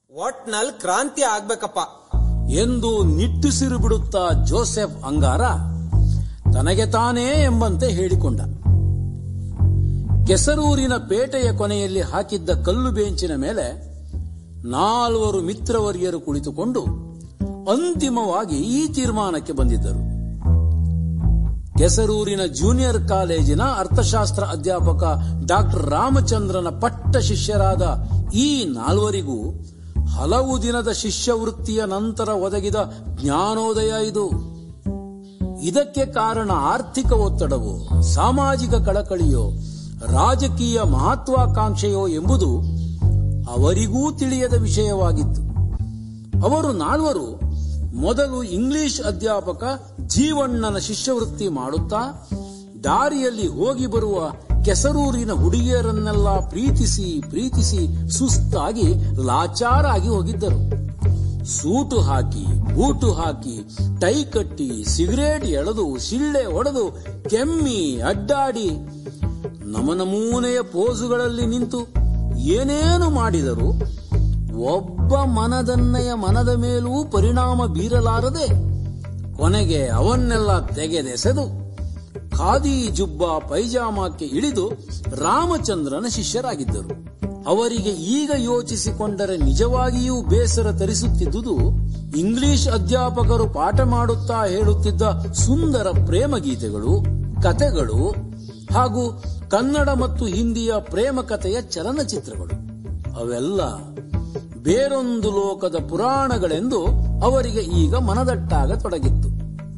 ಒಟ್ನಲ್ಲಿ ಕ್ರಾಂತಿ ಆಗ್ಬೇಕಪ್ಪ ಎಂದು ನಿಟ್ಟುಸಿರು ಬಿಡುತ್ತಾ ಜೋಸೆಫ್ ಅಂಗಾರ ತನಗೆ ತಾನೇ ಎಂಬಂತೆ ಹೇಳಿಕೊಂಡ ಕೆಸರೂರಿನ ಪೇಟೆಯ ಕೊನೆಯಲ್ಲಿ ಹಾಕಿದ್ದ ಕಲ್ಲು ಬೆಂಚಿನ ಮೇಲೆ ನಾಲ್ವರು ಮಿತ್ರವರ್ಯರು ಕುಳಿತುಕೊಂಡು ಅಂತಿಮವಾಗಿ ಈ ತೀರ್ಮಾನಕ್ಕೆ ಬಂದಿದ್ದರು ಕೆಸರೂರಿನ ಜೂನಿಯರ್ ಕಾಲೇಜಿನ ಅರ್ಥಶಾಸ್ತ್ರ ಅಧ್ಯಾಪಕ ಡಾಕ್ಟರ್ ರಾಮಚಂದ್ರನ ಪಟ್ಟ ಶಿಷ್ಯರಾದ ಈ ನಾಲ್ವರಿಗೂ ಹಲವು ದಿನದ ಶಿಷ್ಯವೃತ್ತಿಯ ನಂತರ ಒದಗಿದ ಜ್ಞಾನೋದಯ ಇದು ಇದಕ್ಕೆ ಕಾರಣ ಆರ್ಥಿಕ ಒತ್ತಡವೋ ಸಾಮಾಜಿಕ ಕಳಕಳಿಯೋ ರಾಜಕೀಯ ಮಹತ್ವಾಕಾಂಕ್ಷೆಯೋ ಎಂಬುದು ಅವರಿಗೂ ತಿಳಿಯದ ವಿಷಯವಾಗಿತ್ತು ಅವರು ನಾಲ್ವರು ಮೊದಲು ಇಂಗ್ಲಿಷ್ ಅಧ್ಯಾಪಕ ಜೀವಣ್ಣನ ಶಿಷ್ಯವೃತ್ತಿ ಮಾಡುತ್ತಾ ದಾರಿಯಲ್ಲಿ ಹೋಗಿ ಬರುವ ಕೆಸರೂರಿನ ಹುಡುಗಿಯರನ್ನೆಲ್ಲ ಪ್ರೀತಿಸಿ ಪ್ರೀತಿಸಿ ಸುಸ್ತಾಗಿ ಲಾಚಾರಾಗಿ ಹೋಗಿದ್ದರು ಸೂಟು ಹಾಕಿ ಬೂಟು ಹಾಕಿ ಟೈ ಕಟ್ಟಿ ಸಿಗರೇಟ್ ಎಳೆದು ಶಿಳ್ಳೆ ಹೊಡೆದು ಕೆಮ್ಮಿ ಅಡ್ಡಾಡಿ ನಮನಮೂನೆಯ ಪೋಸುಗಳಲ್ಲಿ ನಿಂತು ಏನೇನು ಮಾಡಿದರು ಒಬ್ಬ ಮನದನ್ನಯ ಮನದ ಮೇಲೂ ಪರಿಣಾಮ ಬೀರಲಾರದೆ ಕೊನೆಗೆ ಅವನ್ನೆಲ್ಲ ತೆಗೆದೆಸೆದು ಖಾದಿ ಜುಬ್ಬ ಪೈಜಾಮಕ್ಕೆ ಇಳಿದು ರಾಮಚಂದ್ರನ ಶಿಷ್ಯರಾಗಿದ್ದರು ಅವರಿಗೆ ಈಗ ಯೋಚಿಸಿಕೊಂಡರೆ ನಿಜವಾಗಿಯೂ ಬೇಸರ ತರಿಸುತ್ತಿದ್ದುದು ಇಂಗ್ಲಿಷ್ ಅಧ್ಯಾಪಕರು ಪಾಠ ಮಾಡುತ್ತಾ ಹೇಳುತ್ತಿದ್ದ ಸುಂದರ ಪ್ರೇಮ ಗೀತೆಗಳು ಕತೆಗಳು ಹಾಗೂ ಕನ್ನಡ ಮತ್ತು ಹಿಂದಿಯ ಪ್ರೇಮ ಕಥೆಯ ಚಲನಚಿತ್ರಗಳು ಅವೆಲ್ಲ ಬೇರೊಂದು ಲೋಕದ ಪುರಾಣಗಳೆಂದು ಅವರಿಗೆ ಈಗ ಮನದಟ್ಟಾಗತೊಡಗಿತ್ತು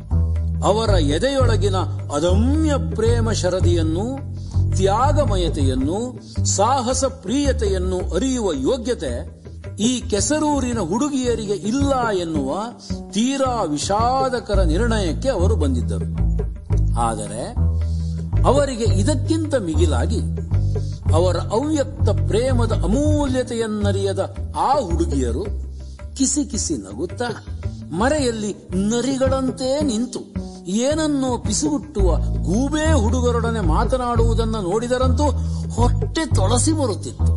ಅವರ ಎದೆಯೊಳಗಿನ ಅದಮ್ಯ ಪ್ರೇಮ ಶರದಿಯನ್ನು ತ್ಯಾಗಮಯತೆಯನ್ನು ಸಾಹಸ ಪ್ರಿಯತೆಯನ್ನು ಅರಿಯುವ ಯೋಗ್ಯತೆ ಈ ಕೆಸರೂರಿನ ಹುಡುಗಿಯರಿಗೆ ಇಲ್ಲ ಎನ್ನುವ ತೀರಾ ವಿಷಾದಕರ ನಿರ್ಣಯಕ್ಕೆ ಅವರು ಬಂದಿದ್ದರು ಆದರೆ ಅವರಿಗೆ ಇದಕ್ಕಿಂತ ಮಿಗಿಲಾಗಿ ಅವರ ಅವ್ಯಕ್ತ ಪ್ರೇಮದ ಅಮೂಲ್ಯತೆಯನ್ನರಿಯದ ಆ ಹುಡುಗಿಯರು ಕಿಸಿ ಕಿಸಿ ನಗುತ್ತಾ ಮರೆಯಲ್ಲಿ ನರಿಗಳಂತೆ ನಿಂತು ಏನನ್ನೋ ಪಿಸುಗುಟ್ಟುವ ಗೂಬೆ ಹುಡುಗರೊಡನೆ ಮಾತನಾಡುವುದನ್ನು ನೋಡಿದರಂತೂ ಹೊಟ್ಟೆ ತೊಳಸಿ ಬರುತ್ತಿತ್ತು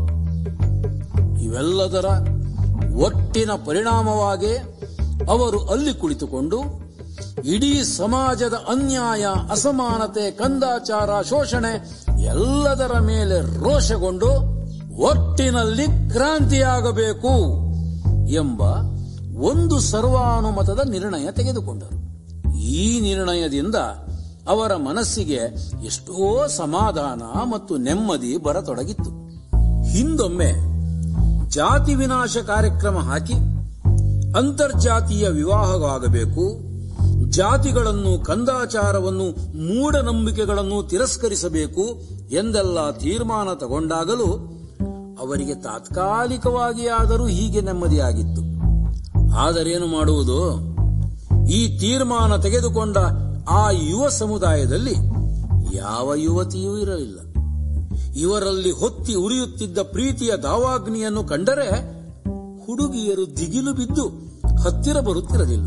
ಇವೆಲ್ಲದರ ಒಟ್ಟಿನ ಪರಿಣಾಮವಾಗಿ ಅವರು ಅಲ್ಲಿ ಕುಳಿತುಕೊಂಡು ಇಡೀ ಸಮಾಜದ ಅನ್ಯಾಯ ಅಸಮಾನತೆ ಕಂದಾಚಾರ ಶೋಷಣೆ ಎಲ್ಲದರ ಮೇಲೆ ರೋಷಗೊಂಡು ಒಟ್ಟಿನಲ್ಲಿ ಕ್ರಾಂತಿಯಾಗಬೇಕು ಎಂಬ ಒಂದು ಸರ್ವಾನುಮತದ ನಿರ್ಣಯ ತೆಗೆದುಕೊಂಡರು ಈ ನಿರ್ಣಯದಿಂದ ಅವರ ಮನಸ್ಸಿಗೆ ಎಷ್ಟೋ ಸಮಾಧಾನ ಮತ್ತು ನೆಮ್ಮದಿ ಬರತೊಡಗಿತ್ತು ಹಿಂದೊಮ್ಮೆ ಜಾತಿ ವಿನಾಶ ಕಾರ್ಯಕ್ರಮ ಹಾಕಿ ಅಂತರ್ಜಾತೀಯ ವಿವಾಹವಾಗಬೇಕು ಜಾತಿಗಳನ್ನು ಕಂದಾಚಾರವನ್ನು ಮೂಢನಂಬಿಕೆಗಳನ್ನು ತಿರಸ್ಕರಿಸಬೇಕು ಎಂದೆಲ್ಲ ತೀರ್ಮಾನ ತಗೊಂಡಾಗಲೂ ಅವರಿಗೆ ತಾತ್ಕಾಲಿಕವಾಗಿ ಆದರೂ ಹೀಗೆ ನೆಮ್ಮದಿಯಾಗಿತ್ತು ಆದರೇನು ಮಾಡುವುದು ಈ ತೀರ್ಮಾನ ತೆಗೆದುಕೊಂಡ ಆ ಯುವ ಸಮುದಾಯದಲ್ಲಿ ಯಾವ ಯುವತಿಯೂ ಇರಲಿಲ್ಲ ಇವರಲ್ಲಿ ಹೊತ್ತಿ ಉರಿಯುತ್ತಿದ್ದ ಪ್ರೀತಿಯ ದಾವಾಗ್ನಿಯನ್ನು ಕಂಡರೆ ಹುಡುಗಿಯರು ದಿಗಿಲು ಬಿದ್ದು ಹತ್ತಿರ ಬರುತ್ತಿರಲಿಲ್ಲ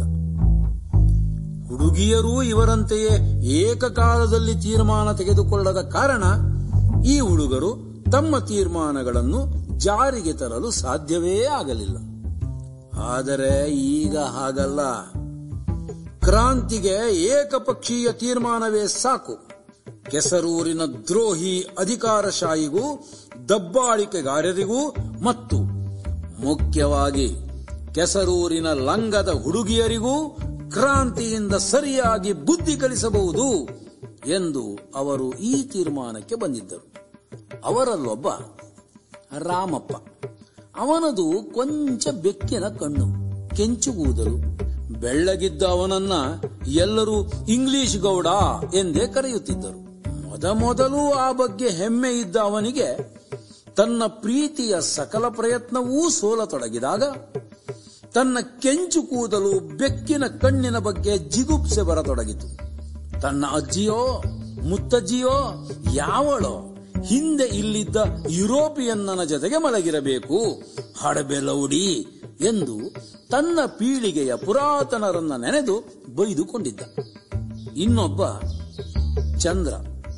ಹುಡುಗಿಯರೂ ಇವರಂತೆಯೇ ಏಕಕಾಲದಲ್ಲಿ ತೀರ್ಮಾನ ತೆಗೆದುಕೊಳ್ಳದ ಕಾರಣ ಈ ಹುಡುಗರು ತಮ್ಮ ತೀರ್ಮಾನಗಳನ್ನು ಜಾರಿಗೆ ತರಲು ಸಾಧ್ಯವೇ ಆಗಲಿಲ್ಲ ಆದರೆ ಈಗ ಹಾಗಲ್ಲ ಕ್ರಾಂತಿಗೆ ಏಕಪಕ್ಷೀಯ ತೀರ್ಮಾನವೇ ಸಾಕು ಕೆಸರೂರಿನ ದ್ರೋಹಿ ಅಧಿಕಾರಶಾಹಿಗೂ ದಬ್ಬಾಳಿಕೆಗಾರರಿಗೂ ಮತ್ತು ಮುಖ್ಯವಾಗಿ ಕೆಸರೂರಿನ ಲಂಗದ ಹುಡುಗಿಯರಿಗೂ ಕ್ರಾಂತಿಯಿಂದ ಸರಿಯಾಗಿ ಬುದ್ಧಿ ಕಲಿಸಬಹುದು ಎಂದು ಅವರು ಈ ತೀರ್ಮಾನಕ್ಕೆ ಬಂದಿದ್ದರು ಅವರಲ್ಲೊಬ್ಬ ರಾಮಪ್ಪ ಅವನದು ಕೊಂಚ ಬೆಕ್ಕಿನ ಕಣ್ಣು ಕೆಂಚುಗೂದಲು ಬೆಳ್ಳಗಿದ್ದ ಅವನನ್ನ ಎಲ್ಲರೂ ಇಂಗ್ಲಿಷ್ ಗೌಡ ಎಂದೇ ಕರೆಯುತ್ತಿದ್ದರು ಮೊದಮೊದಲು ಆ ಬಗ್ಗೆ ಹೆಮ್ಮೆ ಇದ್ದ ಅವನಿಗೆ ತನ್ನ ಪ್ರೀತಿಯ ಸಕಲ ಪ್ರಯತ್ನವೂ ಸೋಲತೊಡಗಿದಾಗ ತನ್ನ ಕೆಂಚು ಕೂದಲು ಬೆಕ್ಕಿನ ಕಣ್ಣಿನ ಬಗ್ಗೆ ಜಿಗುಪ್ಸೆ ಬರತೊಡಗಿತು ತನ್ನ ಅಜ್ಜಿಯೋ ಮುತ್ತಜ್ಜಿಯೋ ಯಾವಳೋ ಹಿಂದೆ ಇಲ್ಲಿದ್ದ ಯುರೋಪಿಯನ್ನನ ಜೊತೆಗೆ ಮಲಗಿರಬೇಕು ಹಡಬೆಲೌಡಿ ಎಂದು ತನ್ನ ಪೀಳಿಗೆಯ ಪುರಾತನರನ್ನ ನೆನೆದು ಬೈದುಕೊಂಡಿದ್ದ ಇನ್ನೊಬ್ಬ ಚಂದ್ರ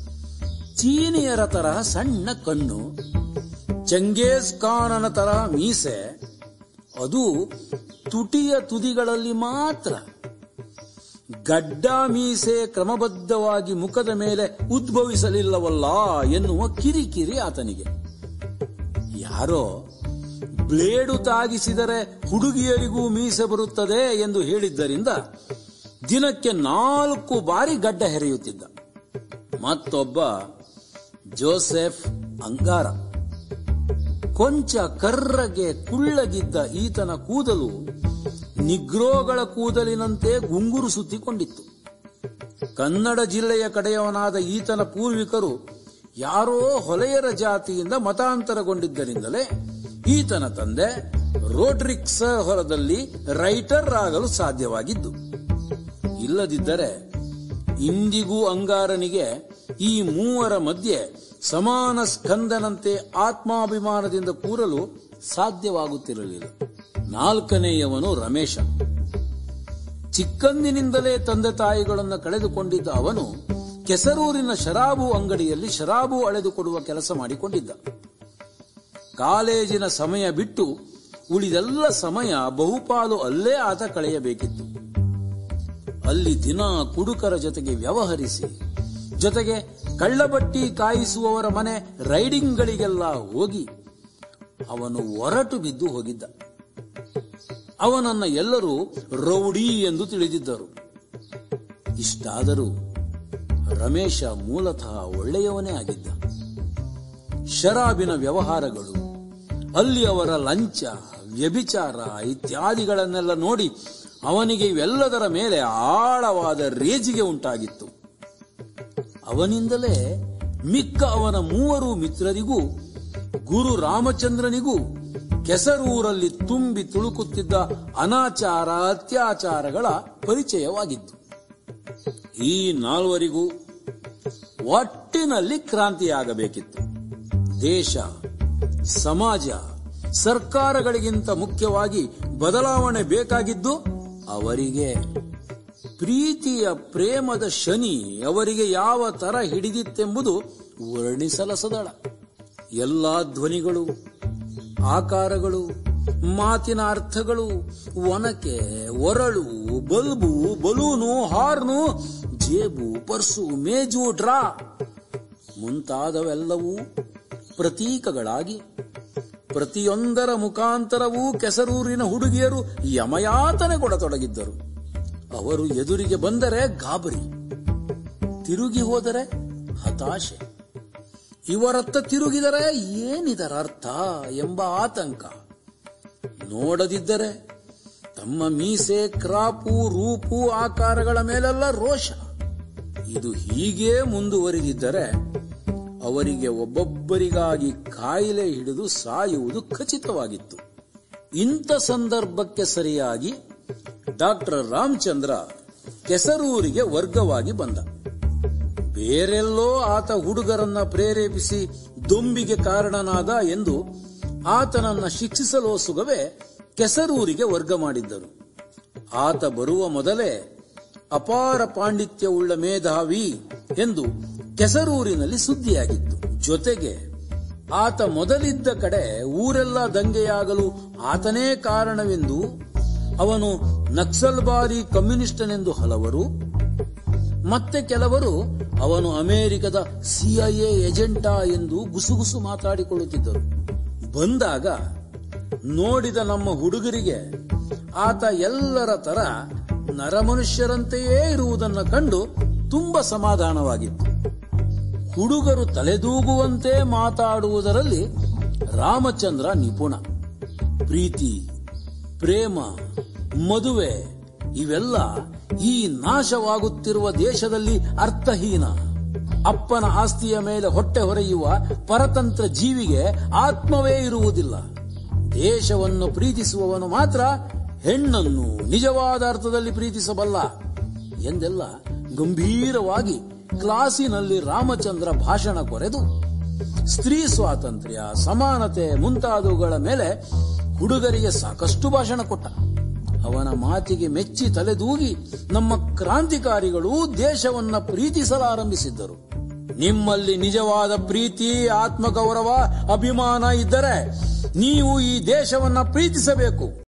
ಚೀನಿಯರ ತರಹ ಸಣ್ಣ ಕಣ್ಣು ಚಂಗೇಜ್ ಖಾನನ ತರಹ ಮೀಸೆ ಅದು ತುಟಿಯ ತುದಿಗಳಲ್ಲಿ ಮಾತ್ರ ಗಡ್ಡ ಮೀಸೆ ಕ್ರಮಬದ್ಧವಾಗಿ ಮುಖದ ಮೇಲೆ ಉದ್ಭವಿಸಲಿಲ್ಲವಲ್ಲ ಎನ್ನುವ ಕಿರಿಕಿರಿ ಆತನಿಗೆ ಯಾರೋ ಬ್ಲೇಡು ತಾಗಿಸಿದರೆ ಹುಡುಗಿಯರಿಗೂ ಮೀಸೆ ಬರುತ್ತದೆ ಎಂದು ಹೇಳಿದ್ದರಿಂದ ದಿನಕ್ಕೆ ನಾಲ್ಕು ಬಾರಿ ಗಡ್ಡ ಹೆರೆಯುತ್ತಿದ್ದ ಮತ್ತೊಬ್ಬ ಜೋಸೆಫ್ ಅಂಗಾರ ಕೊಂಚ ಕರ್ರಗೆ ಕುಳ್ಳಗಿದ್ದ ಈತನ ಕೂದಲು ನಿಗ್ರೋಗಳ ಕೂದಲಿನಂತೆ ಗುಂಗುರು ಸುತ್ತಿಕೊಂಡಿತ್ತು ಕನ್ನಡ ಜಿಲ್ಲೆಯ ಕಡೆಯವನಾದ ಈತನ ಪೂರ್ವಿಕರು ಯಾರೋ ಹೊಲೆಯರ ಜಾತಿಯಿಂದ ಮತಾಂತರಗೊಂಡಿದ್ದರಿಂದಲೇ ಈತನ ತಂದೆ ರೋಡ್ರಿಕ್ಸ್ ಹೊರದಲ್ಲಿ ರೈಟರ್ ಆಗಲು ಸಾಧ್ಯವಾಗಿದ್ದು ಇಲ್ಲದಿದ್ದರೆ ಇಂದಿಗೂ ಅಂಗಾರನಿಗೆ ಈ ಮೂವರ ಮಧ್ಯೆ ಸಮಾನ ಸ್ಕಂದನಂತೆ ಆತ್ಮಾಭಿಮಾನದಿಂದ ಕೂರಲು ಸಾಧ್ಯವಾಗುತ್ತಿರಲಿಲ್ಲ ನಾಲ್ಕನೆಯವನು ರಮೇಶ ಚಿಕ್ಕಂದಿನಿಂದಲೇ ತಂದೆ ತಾಯಿಗಳನ್ನು ಕಳೆದುಕೊಂಡಿದ್ದ ಅವನು ಕೆಸರೂರಿನ ಶರಾಬು ಅಂಗಡಿಯಲ್ಲಿ ಶರಾಬು ಅಳೆದುಕೊಡುವ ಕೆಲಸ ಮಾಡಿಕೊಂಡಿದ್ದ ಕಾಲೇಜಿನ ಸಮಯ ಬಿಟ್ಟು ಉಳಿದೆಲ್ಲ ಸಮಯ ಬಹುಪಾಲು ಅಲ್ಲೇ ಆತ ಕಳೆಯಬೇಕಿತ್ತು ಅಲ್ಲಿ ದಿನ ಕುಡುಕರ ಜೊತೆಗೆ ವ್ಯವಹರಿಸಿ ಜೊತೆಗೆ ಕಳ್ಳಬಟ್ಟಿ ಕಾಯಿಸುವವರ ಮನೆ ರೈಡಿಂಗ್ಗಳಿಗೆಲ್ಲ ಹೋಗಿ ಅವನು ಒರಟು ಬಿದ್ದು ಹೋಗಿದ್ದ ಅವನನ್ನ ಎಲ್ಲರೂ ರೌಡಿ ಎಂದು ತಿಳಿದಿದ್ದರು ಇಷ್ಟಾದರೂ ರಮೇಶ ಮೂಲತಃ ಒಳ್ಳೆಯವನೇ ಆಗಿದ್ದ ಶರಾಬಿನ ವ್ಯವಹಾರಗಳು ಅಲ್ಲಿ ಅವರ ಲಂಚ ವ್ಯಭಿಚಾರ ಇತ್ಯಾದಿಗಳನ್ನೆಲ್ಲ ನೋಡಿ ಅವನಿಗೆ ಇವೆಲ್ಲದರ ಮೇಲೆ ಆಳವಾದ ರೇಜಿಗೆ ಉಂಟಾಗಿತ್ತು ಅವನಿಂದಲೇ ಮಿಕ್ಕ ಅವನ ಮೂವರು ಮಿತ್ರರಿಗೂ ಗುರು ರಾಮಚಂದ್ರನಿಗೂ ಕೆಸರೂರಲ್ಲಿ ತುಂಬಿ ತುಳುಕುತ್ತಿದ್ದ ಅನಾಚಾರ ಅತ್ಯಾಚಾರಗಳ ಪರಿಚಯವಾಗಿತ್ತು ಈ ನಾಲ್ವರಿಗೂ ಒಟ್ಟಿನಲ್ಲಿ ಕ್ರಾಂತಿಯಾಗಬೇಕಿತ್ತು ದೇಶ ಸಮಾಜ ಸರ್ಕಾರಗಳಿಗಿಂತ ಮುಖ್ಯವಾಗಿ ಬದಲಾವಣೆ ಬೇಕಾಗಿದ್ದು ಅವರಿಗೆ ಪ್ರೀತಿಯ ಪ್ರೇಮದ ಶನಿ ಅವರಿಗೆ ಯಾವ ತರ ಹಿಡಿದಿತ್ತೆಂಬುದು ವರ್ಣಿಸಲಸದಳ ಎಲ್ಲಾ ಧ್ವನಿಗಳು ಆಕಾರಗಳು ಮಾತಿನ ಅರ್ಥಗಳು ಒನಕೆ ಒರಳು ಬಲ್ಬು ಬಲೂನು ಹಾರ್ನು ಜೇಬು ಪರ್ಸು ಮೇಜು ಡ್ರಾ ಮುಂತಾದವೆಲ್ಲವೂ ಪ್ರತೀಕಗಳಾಗಿ ಪ್ರತಿಯೊಂದರ ಮುಖಾಂತರವೂ ಕೆಸರೂರಿನ ಹುಡುಗಿಯರು ಯಮಯಾತನೆ ಕೊಡತೊಡಗಿದ್ದರು ಅವರು ಎದುರಿಗೆ ಬಂದರೆ ಗಾಬರಿ ತಿರುಗಿ ಹೋದರೆ ಹತಾಶೆ ಇವರತ್ತ ತಿರುಗಿದರೆ ಏನಿದರ ಅರ್ಥ ಎಂಬ ಆತಂಕ ನೋಡದಿದ್ದರೆ ತಮ್ಮ ಮೀಸೆ ಕ್ರಾಪು ರೂಪು ಆಕಾರಗಳ ಮೇಲೆಲ್ಲ ರೋಷ ಇದು ಹೀಗೇ ಮುಂದುವರಿದಿದ್ದರೆ ಅವರಿಗೆ ಒಬ್ಬೊಬ್ಬರಿಗಾಗಿ ಕಾಯಿಲೆ ಹಿಡಿದು ಸಾಯುವುದು ಖಚಿತವಾಗಿತ್ತು ಇಂಥ ಸಂದರ್ಭಕ್ಕೆ ಸರಿಯಾಗಿ ಡಾಕ್ಟರ್ ರಾಮಚಂದ್ರ ಕೆಸರೂರಿಗೆ ವರ್ಗವಾಗಿ ಬಂದ ಬೇರೆಲ್ಲೋ ಆತ ಹುಡುಗರನ್ನ ಪ್ರೇರೇಪಿಸಿ ದೊಂಬಿಗೆ ಕಾರಣನಾದ ಎಂದು ಆತನನ್ನ ಶಿಕ್ಷಿಸಲೋಸುಗವೇ ಕೆಸರೂರಿಗೆ ವರ್ಗ ಮಾಡಿದ್ದರು ಆತ ಬರುವ ಮೊದಲೇ ಅಪಾರ ಪಾಂಡಿತ್ಯವುಳ್ಳ ಮೇಧಾವಿ ಎಂದು ಕೆಸರೂರಿನಲ್ಲಿ ಸುದ್ದಿಯಾಗಿತ್ತು ಜೊತೆಗೆ ಆತ ಮೊದಲಿದ್ದ ಕಡೆ ಊರೆಲ್ಲ ದಂಗೆಯಾಗಲು ಆತನೇ ಕಾರಣವೆಂದು ಅವನು ನಕ್ಸಲ್ಬಾರಿ ಕಮ್ಯುನಿಸ್ಟನೆಂದು ಹಲವರು ಮತ್ತೆ ಕೆಲವರು ಅವನು ಅಮೆರಿಕದ ಸಿಐಎ ಏಜೆಂಟ ಎಂದು ಗುಸುಗುಸು ಮಾತಾಡಿಕೊಳ್ಳುತ್ತಿದ್ದರು ಬಂದಾಗ ನೋಡಿದ ನಮ್ಮ ಹುಡುಗರಿಗೆ ಆತ ಎಲ್ಲರ ತರ ನರಮನುಷ್ಯರಂತೆಯೇ ಇರುವುದನ್ನು ಕಂಡು ತುಂಬಾ ಸಮಾಧಾನವಾಗಿತ್ತು ಹುಡುಗರು ತಲೆದೂಗುವಂತೆ ಮಾತಾಡುವುದರಲ್ಲಿ ರಾಮಚಂದ್ರ ನಿಪುಣ ಪ್ರೀತಿ ಪ್ರೇಮ ಮದುವೆ ಇವೆಲ್ಲ ಈ ನಾಶವಾಗುತ್ತಿರುವ ದೇಶದಲ್ಲಿ ಅರ್ಥಹೀನ ಅಪ್ಪನ ಆಸ್ತಿಯ ಮೇಲೆ ಹೊಟ್ಟೆ ಹೊರೆಯುವ ಪರತಂತ್ರ ಜೀವಿಗೆ ಆತ್ಮವೇ ಇರುವುದಿಲ್ಲ ದೇಶವನ್ನು ಪ್ರೀತಿಸುವವನು ಮಾತ್ರ ಹೆಣ್ಣನ್ನು ನಿಜವಾದ ಅರ್ಥದಲ್ಲಿ ಪ್ರೀತಿಸಬಲ್ಲ ಎಂದೆಲ್ಲ ಗಂಭೀರವಾಗಿ ಕ್ಲಾಸಿನಲ್ಲಿ ರಾಮಚಂದ್ರ ಭಾಷಣ ಕೊರೆದು ಸ್ತ್ರೀ ಸ್ವಾತಂತ್ರ್ಯ ಸಮಾನತೆ ಮುಂತಾದವುಗಳ ಮೇಲೆ ಹುಡುಗರಿಗೆ ಸಾಕಷ್ಟು ಭಾಷಣ ಕೊಟ್ಟ ಅವನ ಮಾತಿಗೆ ಮೆಚ್ಚಿ ತಲೆದೂಗಿ ನಮ್ಮ ಕ್ರಾಂತಿಕಾರಿಗಳು ದೇಶವನ್ನ ಪ್ರೀತಿಸಲಾರಂಭಿಸಿದ್ದರು ನಿಮ್ಮಲ್ಲಿ ನಿಜವಾದ ಪ್ರೀತಿ ಆತ್ಮಗೌರವ ಅಭಿಮಾನ ಇದ್ದರೆ ನೀವು ಈ ದೇಶವನ್ನ ಪ್ರೀತಿಸಬೇಕು